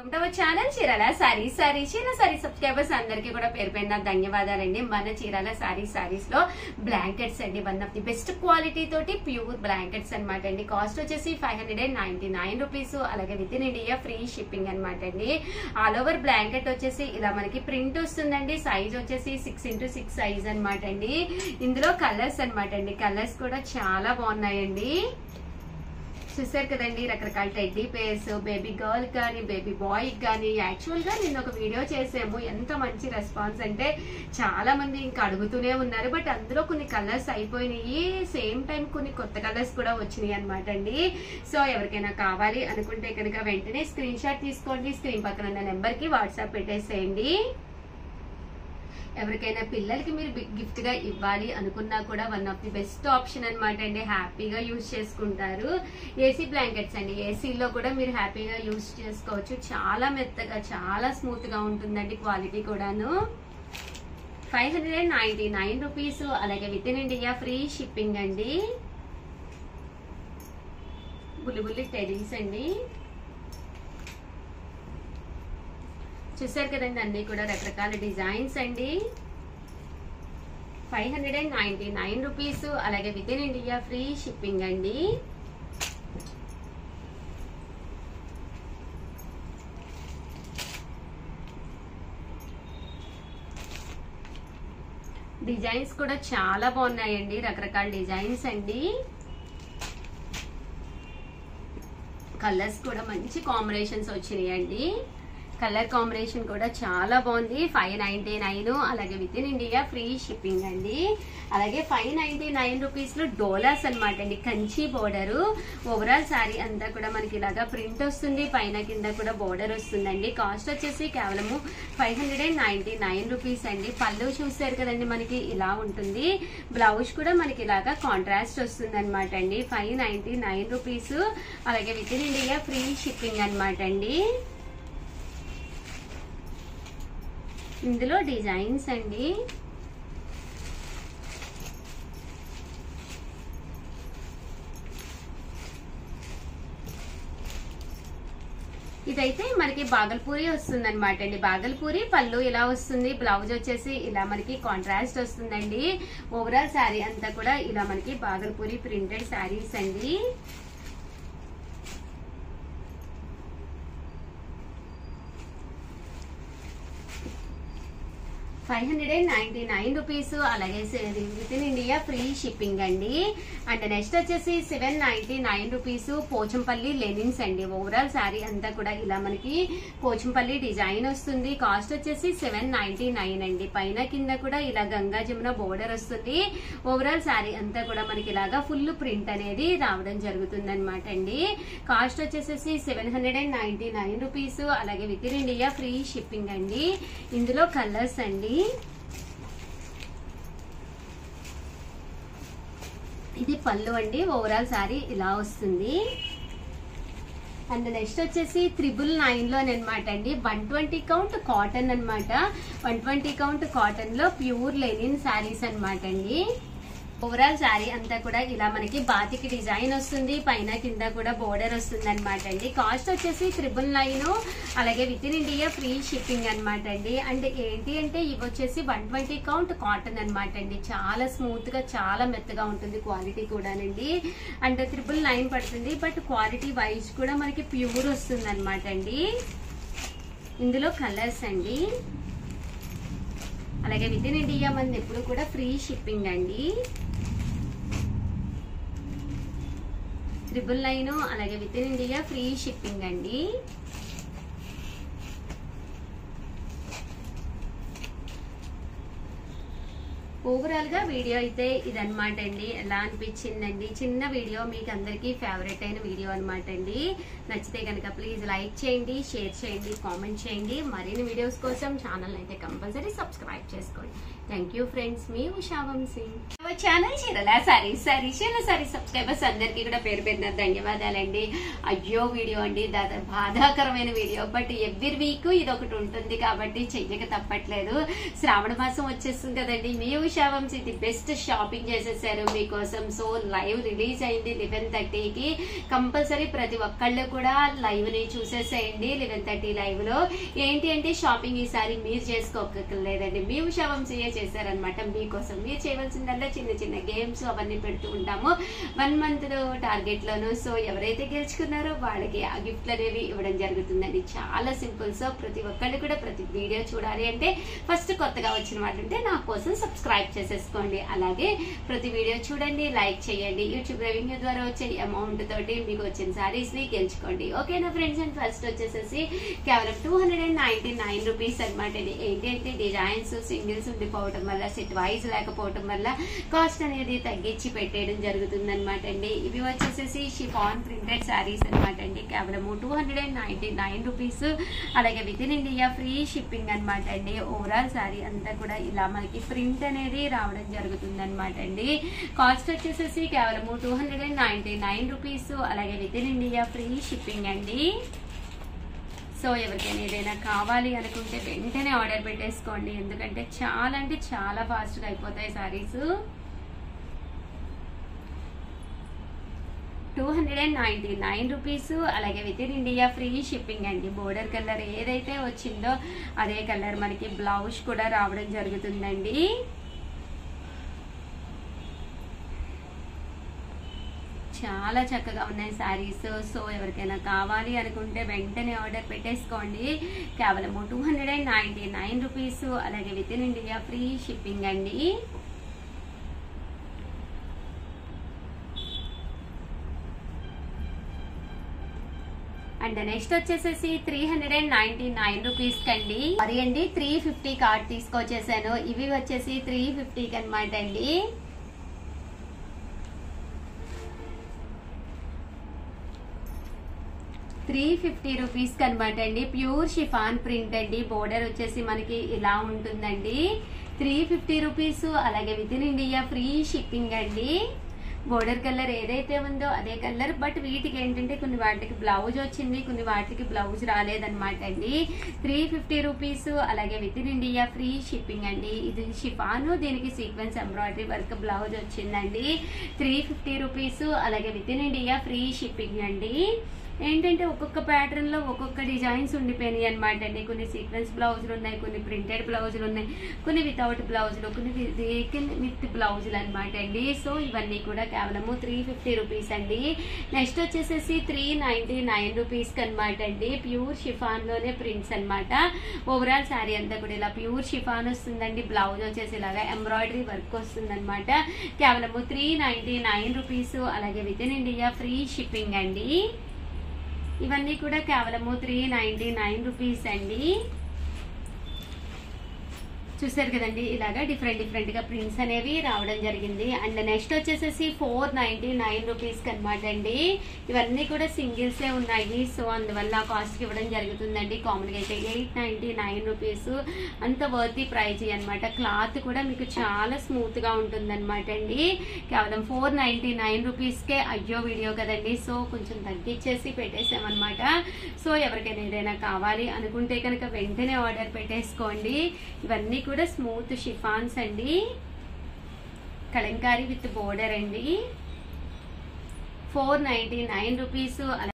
welcome to channel చీరాల sari sorry చీర sari subscribers అందరికీ కూడా పేరు పైన ధన్యవాదాలండి మన చీరాల సారీ సారీస్ లో బ్లాంకెట్స్ అండి one of the best quality తోటి ప్యూర్ బ్లాంకెట్స్ అన్నమాట అండి కాస్ట్ వచ్చేసి five hundred and ninety nine rupees అలాగే with in India free shipping అనమాట అండి ఆల్ ఓవర్ బ్లాంకెట్ వచ్చేసి ఇలా మనకి ప్రింట్ వస్తుందండి సైజ్ వచ్చేసి సిక్స్ ఇంటూ సిక్స్ సైజ్ అనమాట అండి ఇందులో కలర్స్ అనమాట అండి కలర్స్ కూడా చాలా బాగున్నాయండి చూసారు కదండి రకరకాల టెడ్డీ పేర్స్ బేబీ గర్ల్ కానీ బేబీ బాయ్ కానీ యాక్చువల్ గా నేను ఒక వీడియో చేసాము ఎంత మంచి రెస్పాన్స్ అంటే చాలా మంది ఇంకా అడుగుతూనే ఉన్నారు బట్ అందులో కొన్ని కలర్స్ అయిపోయినాయి సేమ్ టైం కొన్ని కొత్త కలర్స్ కూడా వచ్చినాయి అనమాట అండి సో ఎవరికైనా కావాలి అనుకుంటే కనుక వెంటనే స్క్రీన్ షాట్ తీసుకోండి స్క్రీన్ పక్కన ఉన్న నెంబర్ కి వాట్సాప్ పెట్టేసేయండి ఎవరికైనా పిల్లలకి మీరు గిఫ్ట్ గా ఇవ్వాలి అనుకున్నా కూడా one of the best option అనమాట అండి హ్యాపీగా యూజ్ చేసుకుంటారు ఏసీ బ్లాంకెట్స్ అండి ఏసీలో కూడా మీరు హ్యాపీగా యూజ్ చేసుకోవచ్చు చాలా మెత్తగా చాలా స్మూత్ గా ఉంటుందండి క్వాలిటీ కూడాను five hundred and ninety nine rupees అలాగే with in India free shipping అండి బుల్లి బుల్లి టెడీస్ అండి చూసారు కదండి అన్ని కూడా రకరకాల డిజైన్స్ అండి five hundred and ninety nine rupees అలాగే with in India free shipping అండి డిజైన్స్ కూడా చాలా బాగున్నాయండి రకరకాల డిజైన్స్ అండి కలర్స్ కూడా మంచి కాంబినేషన్స్ వచ్చినాయండి కలర్ కాంబినేషన్ కూడా చాలా బాగుంది ఫైవ్ నైన్టీ నైన్ అలాగే with in India free shipping అండి అలాగే ఫైవ్ నైన్టీ నైన్ రూపీస్ లో డోలాస్ అనమాట అండి కంచి బోర్డర్ ఓవరాల్ శారీ అంతా కూడా మనకి ఇలాగా ప్రింట్ వస్తుంది పైన కింద కూడా బోర్డర్ వస్తుందండి కాస్ట్ వచ్చేసి కేవలము five hundred and ninety nine rupees అండి పళ్ళు చూసారు కదండి మనకి ఇలా ఉంటుంది బ్లౌజ్ కూడా మనకి ఇలాగా కాంట్రాస్ట్ వస్తుంది అనమాట అండి ఫైవ్ నైన్టీ నైన్ రూపీస్ అలాగే with in India free shipping అనమాట అండి ఇందులో డిజైన్స్ అండి ఇదైతే మనకి బాగల్పూరి వస్తుంది అనమాట అండి బాగల్పూరి పళ్ళు ఇలా వస్తుంది బ్లౌజ్ వచ్చేసి ఇలా మనకి కాంట్రాస్ట్ వస్తుందండి ఓవరాల్ శారీ అంతా కూడా ఇలా మనకి బాగల్పూరి ప్రింటెడ్ శారీస్ అండి five hundred and ninety nine rupees అలాగే with in India free shipping అండి అండ్ నెక్స్ట్ వచ్చేసి seven ninety nine rupees Pochampally linens అండి ఓవరాల్ శారీ అంతా కూడా ఇలా మనకి పోచంపల్లి డిజైన్ వస్తుంది కాస్ట్ వచ్చేసి సెవెన్ నైన్టీ నైన్ అండి పైన కింద కూడా ఇలా గంగా జమున బోర్డర్ వస్తుంది ఓవరాల్ శారీ అంతా కూడా మనకి ఇలాగా ఫుల్ ప్రింట్ అనేది రావడం జరుగుతుంది అనమాట అండి కాస్ట్ వచ్చేసేసి seven hundred and ninety nine rupees అలాగే with in India free shipping అండి ఇందులో కలర్స్ అండి ఇది పళ్ళు అండి ఓవరాల్ శారీ ఇలా వస్తుంది అండ్ నెక్స్ట్ వచ్చేసి త్రిబుల్ నైన్ లో అనమాట అండి వన్ ట్వంటీ కౌంట్ కాటన్ అనమాట వన్ ట్వంటీ కౌంట్ కాటన్ లో ప్యూర్ లెనిన్ శారీస్ అనమాట అండి ఓవరాల్ శారీ అంతా కూడా ఇలా మనకి బాతికి డిజైన్ వస్తుంది పైన కింద కూడా బోర్డర్ వస్తుంది అనమాట అండి కాస్ట్ వచ్చేసి త్రిబుల్ నైన్ అలాగే with in India free shipping అనమాట అండి అండ్ ఏంటి అంటే ఇవి వచ్చేసి వన్ ట్వంటీ కౌంట్ కాటన్ అనమాట అండి చాలా స్మూత్ గా చాలా మెత్తగా ఉంటుంది క్వాలిటీ కూడానండి అండ్ త్రిబుల్ నైన్ పడుతుంది బట్ క్వాలిటీ వైజ్ కూడా మనకి ప్యూర్ వస్తుంది అనమాట అండి ఇందులో కలర్స్ అండి అలాగే విత్ ఇన్ ఇండియా మనది ఎప్పుడు కూడా ఫ్రీ షిప్పింగ్ అండి ట్రిపుల్ నైన్ అలాగే with in India free shipping అండి ఓవరాల్ గా వీడియో అయితే ఇదనమాట అండి ఎలా అనిపించిందండి చిన్న వీడియో మీకు అందరికీ ఫేవరెట్ అయిన వీడియో అనమాట అండి నచ్చితే కనుక ప్లీజ్ లైక్ చేయండి షేర్ చేయండి కామెంట్ చేయండి మరిన్ని వీడియోస్ కోసం ఛానల్ అయితే కంపల్సరీ సబ్స్క్రైబ్ చేసుకోండి థ్యాంక్ యూ ఫ్రెండ్స్ మీ ఉషా వంశీ ఛానల్ చీరల సారీ సారీ చీరల సారీ సబ్స్క్రైబర్స్ అందరికీ కూడా పేరు పేరున ధన్యవాదాలండి అయ్యో వీడియో అండి దాదా బాధాకరమైన వీడియో బట్ ఎవ్రీ వీక్ ఇది ఒకటి ఉంటుంది కాబట్టి చెయ్యక తప్పట్లేదు శ్రావణ మాసం వచ్చేస్తుంది కదండి మీ Usha Vamshi the best shopping చేసేసారు మీకోసం సో లైవ్ రిలీజ్ అయింది లెవెన్ థర్టీకి కంపల్సరీ ప్రతి ఒక్కళ్ళు కూడా లైవ్ ని చూసేసేయండి లెవెన్ థర్టీ లైవ్ లో ఏంటి అంటే షాపింగ్ ఈసారి మీరు చేసుకోకర్లేదండి మీ ఉషా వంశీయే చేశారనమాట మీకోసం మీరు చేయవలసిందల్లా చిన్న చిన్న గేమ్స్ అవన్నీ పెడుతూ ఉంటాము వన్ మంత్ టార్గెట్ లోను సో ఎవరైతే గెలుచుకున్నారో వాళ్ళకి ఆ గిఫ్ట్లు అనేవి ఇవ్వడం జరుగుతుందండి చాలా సింపుల్ సో ప్రతి ఒక్కళ్ళు కూడా ప్రతి వీడియో చూడాలి అంటే ఫస్ట్ కొత్తగా వచ్చిన వాళ్ళు ఉంటే నా కోసం సబ్స్క్రైబ్ చేసేసుకోండి అలాగే ప్రతి వీడియో చూడండి లైక్ చేయండి యూట్యూబ్ రెవెన్యూ ద్వారా వచ్చే అమౌంట్ తోటి మీకు వచ్చిన సారీస్ ని గెలుచుకోండి ఓకేనా ఫ్రెండ్స్ అండ్ ఫస్ట్ వచ్చేసేసి కేవలం two hundred and ninety nine rupees అనమాట ఇది ఏంటంటే డిజైన్స్ సింగిల్స్ ఉండిపోవడం వల్ల సెట్ వైజ్ లేకపోవడం వల్ల కాస్ట్ అనేది తగ్గించి పెట్టేయడం జరుగుతుంది అనమాట అండి ఇవి వచ్చేసేసి షిఫాన్ ప్రింటెడ్ శారీస్ అనమాట అండి కేవలం two hundred and ninety nine rupees అలాగే with in India free shipping అనమాట అండి ఓవరాల్ శారీ అంతా కూడా ఇలా మనకి ప్రింట్ అనేది రావడం జరుగుతుంది అనమాట అండి కాస్ట్ వచ్చేసేసి కేవలం two hundred and ninety nine rupees అలాగే with in India free shipping అండి సో ఎవరికైనా ఏదైనా కావాలి అనుకుంటే వెంటనే ఆర్డర్ పెట్టేసుకోండి ఎందుకంటే చాలా అంటే చాలా ఫాస్ట్గా అయిపోతాయి saris two hundred and ninety nine rupees అలాగే with in India free shipping అండి బోర్డర్ కలర్ ఏదైతే వచ్చిందో అదే కలర్ మనకి బ్లౌజ్ కూడా రావడం జరుగుతుందండి చాలా చక్కగా ఉన్నాయి శారీస్ సో ఎవరికైనా కావాలి అనుకుంటే వెంటనే ఆర్డర్ పెట్టేసుకోండి కేవలం two hundred and ninety nine rupees అలాగే with in India free shipping అండి అండ్ నెక్స్ట్ వచ్చేసేసి three hundred and ninety nine rupees కండి మరి అండి త్రీ ఫిఫ్టీ కార్డ్ తీసుకొచ్చేసాను ఇవి వచ్చేసి త్రీ ఫిఫ్టీకి అనమాట అండి త్రీ ఫిఫ్టీ రూపీస్ అనమాట అండి ప్యూర్ షిఫాన్ ప్రింట్ అండి బోర్డర్ వచ్చేసి మనకి ఇలా ఉంటుందండి త్రీ ఫిఫ్టీ రూపీస్ అలాగే with in India free shipping అండి బోర్డర్ కలర్ ఏదైతే ఉందో అదే కలర్ బట్ వీటికి ఏంటంటే కొన్ని వాటికి బ్లౌజ్ వచ్చింది కొన్ని వాటికి బ్లౌజ్ రాలేదన్నమాట అండి త్రీ ఫిఫ్టీ రూపీస్ అలాగే with in India free shipping అండి ఇది షిఫాను దీనికి సీక్వెన్స్ ఎంబ్రాయిడరీ వర్క్ బ్లౌజ్ వచ్చిందండి త్రీ ఫిఫ్టీ రూపీస్ అలాగే with in India free shipping అండి ఏంటంటే ఒక్కొక్క ప్యాటర్న్ లో ఒక్కొక్క డిజైన్స్ ఉండిపోయినాయి అనమాట అండి కొన్ని సీక్వెన్స్ బ్లౌజులు ఉన్నాయి కొన్ని ప్రింటెడ్ బ్లౌజులు ఉన్నాయి కొన్ని వితౌట్ బ్లౌజులు కొన్ని విత్ బ్లౌజులు అనమాట అండి సో ఇవన్నీ కూడా కేవలము త్రీ ఫిఫ్టీ రూపీస్ అండి నెక్స్ట్ వచ్చేసేసి త్రీ నైన్టీ నైన్ రూపీస్ అనమాట అండి ప్యూర్ షిఫాన్ లోనే ప్రింట్స్ అనమాట ఓవరాల్ శారీ అంతా కూడా ఇలా ప్యూర్ షిఫాన్ వస్తుందండి బ్లౌజ్ వచ్చేసి ఇలాగా ఎంబ్రాయిడరీ వర్క్ వస్తుంది అనమాట కేవలము త్రీ నైన్టీ నైన్ రూపీస్ అలాగే with in India free shipping అండి ఇవన్నీ కూడా కేవలము త్రీ నైన్టీ నైన్ రూపీస్ అండి చూసారు కదండి ఇలాగా డిఫరెంట్ డిఫరెంట్ గా ప్రింట్స్ అనేవి రావడం జరిగింది అండ్ నెక్స్ట్ వచ్చేసేసి ఫోర్ నైన్టీ నైన్ రూపీస్ అనమాట అండి ఇవన్నీ కూడా సింగిల్స్ ఏ ఉన్నాయి సో అందువల్ల కాస్ట్ కి ఇవ్వడం జరుగుతుందండి కామన్ గా అయితే ఎయిట్ నైన్టీ నైన్ రూపీస్ అంత వర్తీ ప్రైజ్ అనమాట క్లాత్ కూడా మీకు చాలా స్మూత్ గా ఉంటుంది అనమాట అండి కేవలం ఫోర్ నైన్టీ నైన్ రూపీస్ కే అయ్యో వీడియో కదండి సో కొంచెం తగ్గించేసి పెట్టేసామన్నమాట సో ఎవరికైనా ఏదైనా కావాలి అనుకుంటే కనుక వెంటనే ఆర్డర్ పెట్టేసుకోండి ఇవన్నీ కూడా స్మూత్ షిఫాన్స్ అండి కలంకారీ విత్ బోర్డర్ అండి ఫోర్ నైన్టీ నైన్ రూపీస్